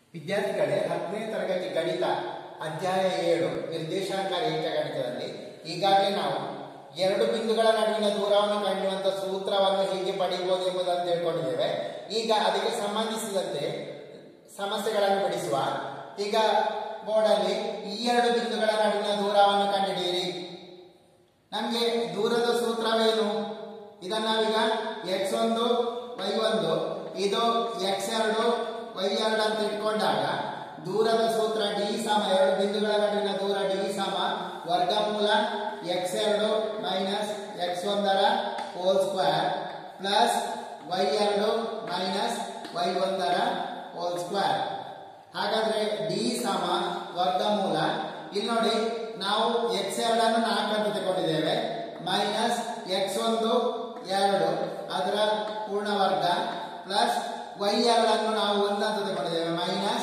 ವಿದ್ಯಾರ್ಥಿಗಳೇ ಹತ್ತನೇ ತರಗತಿ ಗಣಿತ ಅಧ್ಯಾಯ ಏಳು ನಿರ್ದೇಶಾಂಕ ರೇಖಾ ಗಣಿತದಲ್ಲಿ ಈಗಾಗಲೇ ನಾವು ಎರಡು ಬಿಂದುಗಳ ನಡುವಿನ ದೂರವನ್ನು ಕಂಡುವಂತ ಸೂತ್ರವನ್ನು ಹೇಗೆ ಪಡೆಯಬಹುದು ಎಂಬುದನ್ನು ತಿಳ್ಕೊಂಡಿದ್ದೇವೆ ಈಗ ಅದಕ್ಕೆ ಸಂಬಂಧಿಸಿದಂತೆ ಸಮಸ್ಯೆಗಳನ್ನು ಬಿಡಿಸುವ ಈಗ ಬೋರ್ಡಲ್ಲಿ ಈ ಎರಡು ಬಿಂದುಗಳ ನಡುವಿನ ದೂರವನ್ನು ಕಂಡುಹಿಡಿಯಿರಿ ನಮಗೆ ದೂರದ ಸೂತ್ರವೇನು ಇದನ್ನ ನಾವೀಗ ಎಕ್ಸ್ ಒಂದು ವೈ ಒಂದು ಇದು ಎಕ್ಸ್ ಎರಡು ವೈ ಎರಡು ಅಂತ ಇಟ್ಕೊಂಡಾಗ ದೂರದ ಸೂತ್ರ ಡಿ ಸಮ ಎರಡು ಬಿಂದುಗಳ ನಡುವಿನ ದೂರ ಡಿ ಸಮ ವರ್ಗಮೂಲ ಎಕ್ಸ್ ಎರಡು ಮೈನಸ್ ಎಕ್ಸ್ ಒಂದರ ಹೋಲ್ ಸ್ಕ್ವೇರ್ ಪ್ಲಸ್ ವೈ ಎರಡು ಮೈನಸ್ ವೈ ಒಂದರ ಹೋಲ್ ಸ್ಕ್ವೇರ್ ಹಾಗಾದ್ರೆ ಡಿ ಸಮ ವರ್ಗಮೂಲ ಇಲ್ಲಿ ನೋಡಿ ನಾವು ಎಕ್ಸ್ ಎರಡನ್ನು ನಾಲ್ಕು ಅಂತ ತಗೊಂಡಿದ್ದೇವೆ ಮೈನಸ್ ಎಕ್ಸ್ ಒಂದು ಎರಡು ಅದರ ಪೂರ್ಣ ವರ್ಗ ಪ್ಲಸ್ ವೈ ಎರಡನ್ನು ನಾವು ಒಂದು ಅಂತ ತಗೊಂಡಿದ್ದೇವೆ ಮೈನಸ್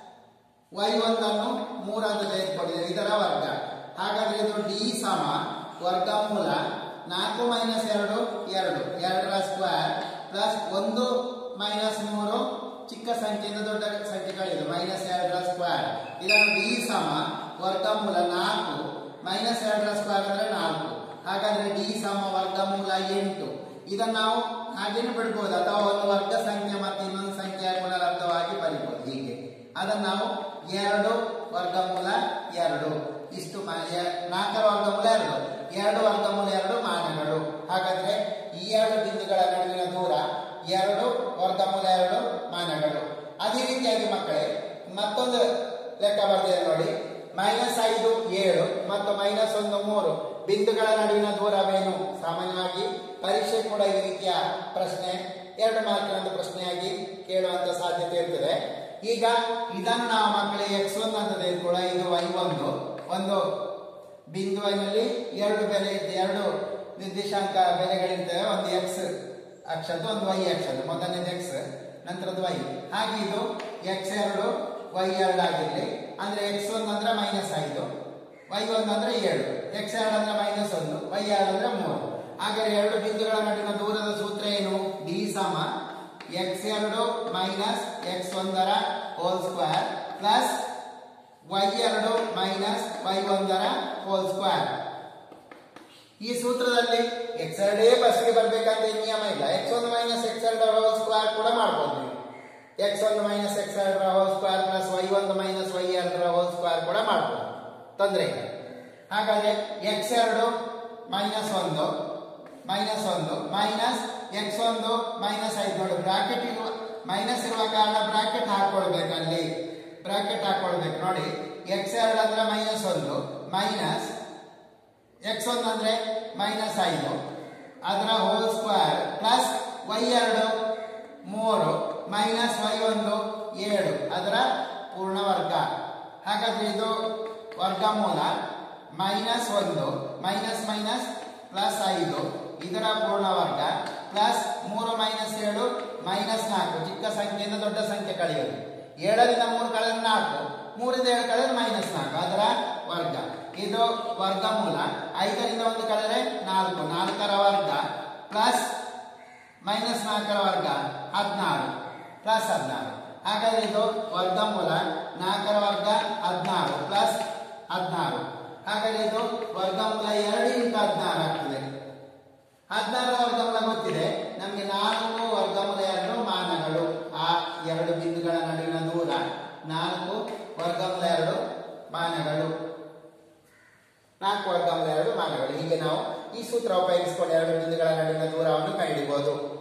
ವೈ ಒಂದನ್ನು ಮೂರು ಅಂತ ತೆಗೆದುಕೊಂಡಿದ್ದೇವೆ ಇದರ ವರ್ಗ ಹಾಗಾದ್ರೆ ಇದು ಡಿ ಸಮ ವರ್ಗಮೂಲ ನಾಲ್ಕು ಮೈನಸ್ ಎರಡು ಎರಡು ಎರಡರ ಸ್ಕ್ವೇರ್ ಪ್ಲಸ್ ಒಂದು ಮೈನಸ್ ಮೂರು ಚಿಕ್ಕ ಸಂಖ್ಯೆಯಿಂದ ದೊಡ್ಡ ಸಂಖ್ಯೆ ಕಳೆಯುವುದು ಮೈನಸ್ ಎರಡರ ಸ್ಕ್ವೇರ್ ಇದನ್ನು ಡಿ ಸಮ ವರ್ಗಮೂಲ ನಾಲ್ಕು ಮೈನಸ್ ಎರಡರ ಸ್ಕ್ವೇರ್ ಅಂದ್ರೆ ನಾಲ್ಕು ಹಾಗಾದ್ರೆ ಡಿ ಸಮ ವರ್ಗಮೂಲ ಎಂಟು ಇದನ್ನು ನಾವು ಹಾಗೇನು ಬಿಡ್ಬೋದು ಅಥವಾ ಒಂದು ವರ್ಗ ಸಂಖ್ಯೆ ಮತ್ತು ಇನ್ನೊಂದು ಸಂಖ್ಯೆಯ ಗುಣಲಬ್ಧವಾಗಿ ಬರಿಬಹುದು ಹೀಗೆ ಅದನ್ನು ನಾವು ಎರಡು ವರ್ಗಮೂಲ ಎರಡು ಇಷ್ಟು ಮಾ- ಎ- ನಾಲ್ಕರ ವರ್ಗಮೂಲ ಎರಡು ಎರಡು ವರ್ಗಮೂಲ ಎರಡು ಮಾನಗಳು ಹಾಗಾದ್ರೆ ಈ ಎರಡು ಬಿಂದುಗಳ ನಡುವಿನ ದೂರ ಎರಡು ವರ್ಗಮೂಲ ಎರಡು ಮಾನಗಳು ಅದೇ ರೀತಿಯಾಗಿ ಮಕ್ಕಳೇ ಮತ್ತೊಂದು ಲೆಕ್ಕ ಬರ್ತಿದೆ ನೋಡಿ ಮೈನಸ್ ಐದು ಏಳು ಮತ್ತು ಮೈನಸ್ ಒಂದು ಮೂರು ಬಿಂದುಗಳ ನಡುವಿನ ದೂರವೇನು ಸಾಮಾನ್ಯವಾಗಿ ಪರೀಕ್ಷೆ ಕೂಡ ಈ ರೀತಿಯ ಪ್ರಶ್ನೆ ಎರಡು ಮಾರ್ಕಿನ ಒಂದು ಪ್ರಶ್ನೆಯಾಗಿ ಕೇಳುವಂತ ಸಾಧ್ಯತೆ ಇರ್ತದೆ ಈಗ ಇದನ್ನು ನಾವು ಮಕ್ಕಳಿಗೆ ಎಕ್ಸ್ ಒಂದು ಅಂತ ತೆಗೆದುಕೊಳ್ಳ ಇದು ವೈ ಒಂದು ಒಂದು ಬಿಂದುವಿನಲ್ಲಿ ಎರಡು ಬೆಲೆ ಇರ್ತದೆ ಎರಡು ನಿರ್ದೇಶಾಂಕ ಬೆಲೆಗಳಿರ್ತವೆ ಒಂದು ಎಕ್ಸ್ ಅಕ್ಷದ್ದು ಒಂದು ವೈ ಅಕ್ಷದ್ದು ಮೊದಲನೇದು ಎಕ್ಸ್ ನಂತರದ್ದು ವೈ ಹಾಗೆ ಇದು ಎಕ್ಸ್ ಎರಡು ವೈ ಎರಡು ಆಗಿರಲಿ ಅಂದ್ರೆ ಎಕ್ಸ್ ಒಂದು ಅಂದ್ರೆ ಮೈನಸ್ ಐದು ವೈ ಒಂದು ಅಂದ್ರೆ ಏಳು ಎಕ್ಸ್ ಎರಡು ಅಂದ್ರೆ ಮೈನಸ್ ಒಂದು ವೈ ಎರಡು ಅಂದ್ರೆ ಮೂರು ಹಾಗಾದ್ರೆ ಎರಡು ಬಿಂದುಗಳ ನಡುವಿನ ದೂರದ ಸೂತ್ರ ಏನು ಡಿ ಸಮ ಎಕ್ಸ್ ಎರಡು ಮೈನಸ್ ಎಕ್ಸ್ ಒಂದರ ಹೋಲ್ ಸ್ಕ್ವೇರ್ ಪ್ಲಸ್ ವೈ ಎರಡು ಮೈನಸ್ ವೈ ಒಂದರ ಹೋಲ್ ಸ್ಕ್ವೇರ್ ಈ ಸೂತ್ರದಲ್ಲಿ ಎಕ್ಸ್ ಎರಡೇ ಬಸ್ಗೆ ಬರ್ಬೇಕಂತ ಏನ್ ನಿಯಮ ಇಲ್ಲ ಎಕ್ಸ್ ಒಂದು ಮೈನಸ್ ಎಕ್ಸ್ ಎರಡರ ಹೋಲ್ ಸ್ಕ್ವೇರ್ ಕೂಡ ಮಾಡ್ಬೋದು ನೀವು ಎಕ್ಸ್ ಒಂದು ಮೈನಸ್ ಎಕ್ಸ್ ಎರಡರ ಹೋಲ್ ಸ್ಕ್ವೇರ್ ಪ್ಲಸ್ ವೈ ಒಂದು ಮೈನಸ್ ವೈ ಎರಡರ ಹೋಲ್ ಸ್ಕ್ವೇರ್ ಕೂಡ ಮಾಡ್ಬೋದು ತೊಂದರೆ ಇಲ್ಲ ಹಾಗಾದ್ರೆ ಎಕ್ಸ್ ಎರಡು ಮೈನಸ್ ಒಂದು ಮೈನಸ್ ಒಂದು ಮೈನಸ್ ಎಕ್ಸ್ ಒಂದು ಮೈನಸ್ ಐದು ನೋಡಿ ಬ್ರಾಕೆಟ್ ಇರುವ ಮೈನಸ್ ಇರುವ ಕಾರಣ ಬ್ರಾಕೆಟ್ ಹಾಕೊಳ್ಬೇಕು ಅಲ್ಲಿ ಬ್ರಾಕೆಟ್ ಹಾಕೊಳ್ಬೇಕು ನೋಡಿ ಎಕ್ಸ್ ಎರಡು ಅಂದ್ರೆ ಮೈನಸ್ ಒಂದು ಮೈನಸ್ ಎಕ್ಸ್ ಒಂದು ಅಂದ್ರೆ ಮೈನಸ್ ಐದು ಅದರ ಹೋಲ್ ಸ್ಕ್ವೇರ್ ಪ್ಲಸ್ ವೈ ಎರಡು ಮೂರು ಮೈನಸ್ ವೈ ಒಂದು ಏಳು ಅದರ ಪೂರ್ಣ ವರ್ಗ ಹಾಗಾದ್ರೆ ಇದು ವರ್ಗಮೂಲ ಮೈನಸ್ ಒಂದು ಮೈನಸ್ ಮೈನಸ್ ಪ್ಲಸ್ ಐದು ಇದರ ಪೂರ್ಣ ವರ್ಗ ಪ್ಲಸ್ ಮೂರು ಮೈನಸ್ ಏಳು ಮೈನಸ್ ನಾಲ್ಕು ಚಿಕ್ಕ ಸಂಖ್ಯೆಯಿಂದ ದೊಡ್ಡ ಸಂಖ್ಯೆ ಕಳೆಯೋದು ಏಳರಿಂದ ಮೂರು ಕಳೆದ್ರೆ ನಾಲ್ಕು ಮೂರಿಂದ ಏಳು ಕಳೆದ್ರೆ ಮೈನಸ್ ನಾಲ್ಕು ಅದರ ವರ್ಗ ಇದು ವರ್ಗಮೂಲ ಐದರಿಂದ ಒಂದು ಕಳೆದ್ರೆ ನಾಲ್ಕು ನಾಲ್ಕರ ವರ್ಗ ಪ್ಲಸ್ ಮೈನಸ್ ನಾಲ್ಕರ ವರ್ಗ ಹದಿನಾರು ಪ್ಲಸ್ ಹದಿನಾರು ಹಾಗಾದ್ರೆ ಇದು ವರ್ಗಮೂಲ ನಾಲ್ಕರ ವರ್ಗ ಹದಿನಾರು ಪ್ಲಸ್ ಹದಿನಾರು ಹಾಗಾದ್ರೆ ಇದು ವರ್ಗಮೂಲ ಎರಡು ಇಂಟು ಹದಿನಾರು ಆಗ್ತದೆ ಹದಿನಾರರ ವರ್ಗಮೂಲ ಗೊತ್ತಿದೆ ನಮಗೆ ನಾಲ್ಕು ವರ್ಗಮೂಲ ಎರಡು ಮಾನಗಳು ಆ ಎರಡು ಬಿಂದುಗಳ ನಡುವಿನ ದೂರ ನಾಲ್ಕು ವರ್ಗಮೂಲ ಎರಡು ಮಾನಗಳು ನಾಲ್ಕು ವರ್ಗಮೂಲ ಎರಡು ಮಾನಗಳು ಹೀಗೆ ನಾವು ಈ ಸೂತ್ರ ಉಪಯೋಗಿಸಿಕೊಂಡು ಎರಡು ಬಿಂದುಗಳ ನಡುವಿನ ದೂರವನ್ನು ಕಂಡುಹಿಡಿಯಬಹುದು